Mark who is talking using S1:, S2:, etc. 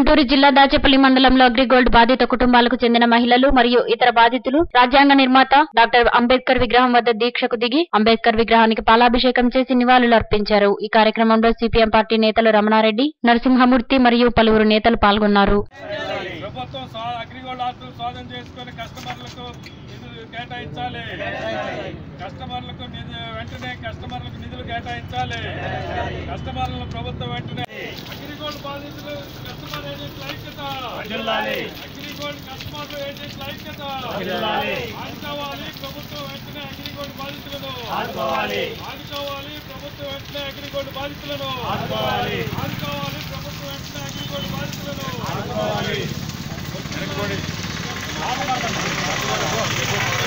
S1: గుంటూరు జిల్లా దాచేపల్లి మండలంలో అగ్రిగోల్డ్ బాధిత కుటుంబాలకు చెందిన మహిళలు మరియు ఇతర బాధితులు రాజ్యాంగ నిర్మాత డాక్టర్ అంబేద్కర్ విగ్రహం వద్ద దీక్షకు దిగి అంబేద్కర్ విగ్రహానికి పాలాభిషేకం చేసి నివాళులు అర్పించారు ఈ కార్యక్రమంలో సిపిఎం పార్టీ నేతలు రమణారెడ్డి నరసింహమూర్తి మరియు పలువురు నేతలు పాల్గొన్నారు
S2: ప్రభుత్వం స్వా- అగ్రిగోల్డ్ ఆస్తులు స్వాధీనం చేసుకుని కస్టమర్లకు నిధులు కేటాయించాలి కస్టమర్లకు నిధు వెంటనే కస్టమర్లకు నిధులు కేటాయించాలి కస్టమర్లను ప్రభుత్వం వెంటనే అగ్రిగోల్డ్ బాధితులు కస్టమర్ ఏజెంట్ల ఐక్యత అగ్రిగోల్డ్ కస్టమర్ ఏజెంట్ల ఐక్యత ఆదుకోవాలి ప్రభుత్వం వెంటనే అగ్రిగోల్డ్ బాధితులను ఆదుకోవాలి ప్రభుత్వం వెంటనే అగ్రిగోల్డ్ బాధితులను ఆదుకోవాలి ప్రభుత్వం వెంటనే అగ్రిగోల్డ్ బాధితులను